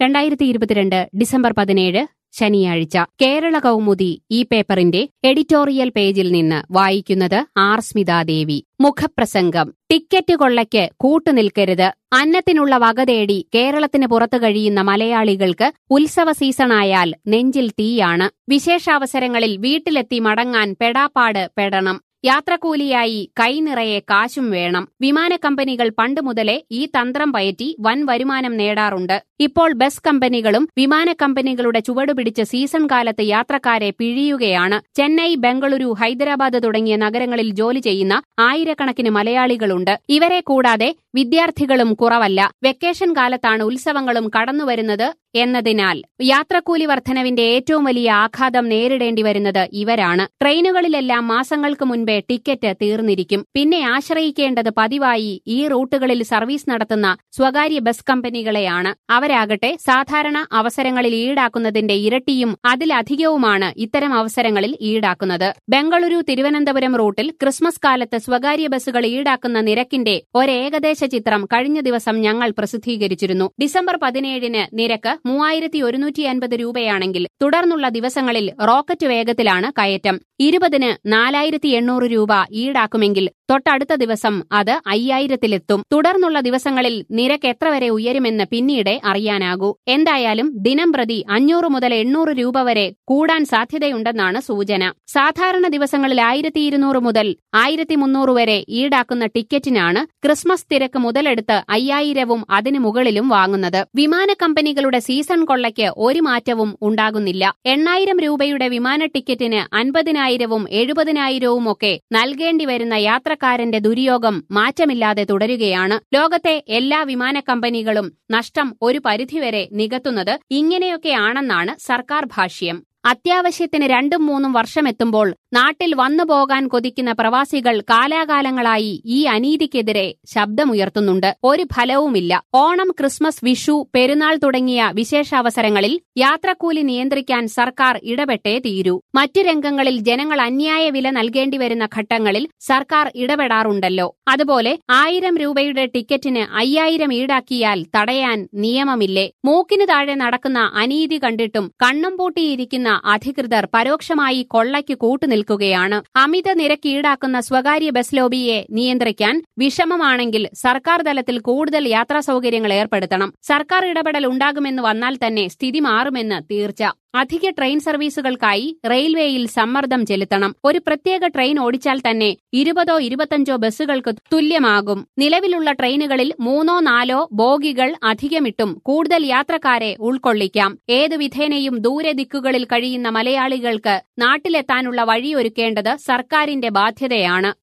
രണ്ടായിരത്തി ഇരുപത്തിരണ്ട് ഡിസംബർ പതിനേഴ് ശനിയാഴ്ച കേരള കൗമുദി ഈ പേപ്പറിന്റെ എഡിറ്റോറിയൽ പേജിൽ നിന്ന് വായിക്കുന്നത് ആർ സ്മിതാദേവി മുഖപ്രസംഗം ടിക്കറ്റ് കൊള്ളയ്ക്ക് കൂട്ടുനിൽക്കരുത് അന്നത്തിനുള്ള വക തേടി കേരളത്തിന് പുറത്തു കഴിയുന്ന മലയാളികൾക്ക് ഉത്സവ സീസണായാൽ നെഞ്ചിൽ തീയാണ് വിശേഷാവസരങ്ങളിൽ വീട്ടിലെത്തി മടങ്ങാൻ പെടാപ്പാട് പെടണം യാത്രക്കൂലിയായി കൈനിറയെ കാശും വേണം വിമാന കമ്പനികൾ പണ്ട് മുതലേ ഈ തന്ത്രം പയറ്റി വൻ വരുമാനം നേടാറുണ്ട് ഇപ്പോൾ ബസ് കമ്പനികളും വിമാന കമ്പനികളുടെ ചുവടുപിടിച്ച് സീസൺ കാലത്ത് യാത്രക്കാരെ പിഴിയുകയാണ് ചെന്നൈ ബംഗളൂരു ഹൈദരാബാദ് തുടങ്ങിയ നഗരങ്ങളിൽ ജോലി ചെയ്യുന്ന ആയിരക്കണക്കിന് മലയാളികളുണ്ട് ഇവരെ കൂടാതെ വിദ്യാർത്ഥികളും കുറവല്ല വെക്കേഷൻ കാലത്താണ് ഉത്സവങ്ങളും കടന്നുവരുന്നത് എന്നതിനാൽ യാത്രക്കൂലി വർധനവിന്റെ ഏറ്റവും വലിയ ആഘാതം നേരിടേണ്ടി വരുന്നത് ഇവരാണ് ട്രെയിനുകളിലെല്ലാം മാസങ്ങൾക്ക് മുൻപേ ടിക്കറ്റ് തീർന്നിരിക്കും പിന്നെ ആശ്രയിക്കേണ്ടത് പതിവായി ഈ റൂട്ടുകളിൽ സർവീസ് നടത്തുന്ന സ്വകാര്യ ബസ് കമ്പനികളെയാണ് അവരാകട്ടെ സാധാരണ അവസരങ്ങളിൽ ഈടാക്കുന്നതിന്റെ ഇരട്ടിയും അതിലധികവുമാണ് ഇത്തരം അവസരങ്ങളിൽ ഈടാക്കുന്നത് ബംഗളൂരു തിരുവനന്തപുരം റൂട്ടിൽ ക്രിസ്മസ് കാലത്ത് സ്വകാര്യ ബസ്സുകൾ ഈടാക്കുന്ന നിരക്കിന്റെ ഒരേകദേശ ചിത്രം കഴിഞ്ഞ ദിവസം ഞങ്ങൾ പ്രസിദ്ധീകരിച്ചിരുന്നു ഡിസംബർ പതിനേഴിന് നിരക്ക് മൂവായിരത്തി ഒരുന്നൂറ്റി അൻപത് രൂപയാണെങ്കിൽ തുടർന്നുള്ള ദിവസങ്ങളിൽ റോക്കറ്റ് വേഗത്തിലാണ് കയറ്റം ഇരുപതിന് നാലായിരത്തി എണ്ണൂറ് രൂപ ഈടാക്കുമെങ്കിൽ തൊട്ടടുത്ത ദിവസം അത് അയ്യായിരത്തിലെത്തും തുടർന്നുള്ള ദിവസങ്ങളിൽ നിരക്ക് എത്ര വരെ ഉയരുമെന്ന് പിന്നീട് അറിയാനാകൂ എന്തായാലും ദിനം പ്രതി അഞ്ഞൂറ് മുതൽ എണ്ണൂറ് രൂപ വരെ കൂടാൻ സാധ്യതയുണ്ടെന്നാണ് സൂചന സാധാരണ ദിവസങ്ങളിൽ ആയിരത്തി ഇരുന്നൂറ് മുതൽ ആയിരത്തി മുന്നൂറ് വരെ ഈടാക്കുന്ന ടിക്കറ്റിനാണ് ക്രിസ്മസ് തിരക്ക് മുതലെടുത്ത് അയ്യായിരവും അതിനു മുകളിലും വാങ്ങുന്നത് വിമാന കമ്പനികളുടെ സീസൺ കൊള്ളയ്ക്ക് ഒരു മാറ്റവും ഉണ്ടാകുന്നില്ല എണ്ണായിരം രൂപയുടെ വിമാന ടിക്കറ്റിന് അൻപതിനായിരവും എഴുപതിനായിരവും ഒക്കെ നൽകേണ്ടി വരുന്ന യാത്രക്കാരന്റെ ദുര്യോഗം മാറ്റമില്ലാതെ തുടരുകയാണ് ലോകത്തെ എല്ലാ വിമാന കമ്പനികളും നഷ്ടം ഒരു പരിധിവരെ നികത്തുന്നത് ഇങ്ങനെയൊക്കെയാണെന്നാണ് സർക്കാർ ഭാഷ്യം അത്യാവശ്യത്തിന് രണ്ടും മൂന്നും വർഷമെത്തുമ്പോൾ നാട്ടിൽ വന്നു പോകാൻ കൊതിക്കുന്ന പ്രവാസികൾ കാലാകാലങ്ങളായി ഈ അനീതിക്കെതിരെ ശബ്ദമുയർത്തുന്നുണ്ട് ഒരു ഫലവുമില്ല ഓണം ക്രിസ്മസ് വിഷു പെരുന്നാൾ തുടങ്ങിയ വിശേഷാവസരങ്ങളിൽ യാത്രക്കൂലി നിയന്ത്രിക്കാൻ സർക്കാർ ഇടപെട്ടേ തീരൂ മറ്റു രംഗങ്ങളിൽ ജനങ്ങൾ അന്യായ വില നൽകേണ്ടി വരുന്ന ഘട്ടങ്ങളിൽ സർക്കാർ ഇടപെടാറുണ്ടല്ലോ അതുപോലെ ആയിരം രൂപയുടെ ടിക്കറ്റിന് അയ്യായിരം ഈടാക്കിയാൽ തടയാൻ നിയമമില്ലേ മൂക്കിനു താഴെ നടക്കുന്ന അനീതി കണ്ടിട്ടും കണ്ണും പൂട്ടിയിരിക്കുന്ന അധികൃതർ പരോക്ഷമായി കൊള്ളയ്ക്ക് കൂട്ടുനിൽക്കുകയാണ് അമിത നിരക്ക് ഈടാക്കുന്ന സ്വകാര്യ ബസ് ലോബിയെ നിയന്ത്രിക്കാൻ വിഷമമാണെങ്കിൽ സർക്കാർ തലത്തിൽ കൂടുതൽ യാത്രാ സൗകര്യങ്ങൾ ഏർപ്പെടുത്തണം സർക്കാർ ഇടപെടൽ ഉണ്ടാകുമെന്ന് വന്നാൽ തന്നെ സ്ഥിതി മാറുമെന്ന് തീർച്ച അധിക ട്രെയിൻ സർവീസുകൾക്കായി റെയിൽവേയിൽ സമ്മർദ്ദം ചെലുത്തണം ഒരു പ്രത്യേക ട്രെയിൻ ഓടിച്ചാൽ തന്നെ ഇരുപതോ ഇരുപത്തഞ്ചോ ബസ്സുകൾക്ക് തുല്യമാകും നിലവിലുള്ള ട്രെയിനുകളിൽ മൂന്നോ നാലോ ബോഗികൾ അധികമിട്ടും കൂടുതൽ യാത്രക്കാരെ ഉൾക്കൊള്ളിക്കാം ഏതു വിധേനയും ദൂരെ ദിക്കുകളിൽ കഴിയുന്ന മലയാളികൾക്ക് നാട്ടിലെത്താനുള്ള വഴിയൊരുക്കേണ്ടത് സർക്കാരിന്റെ ബാധ്യതയാണ്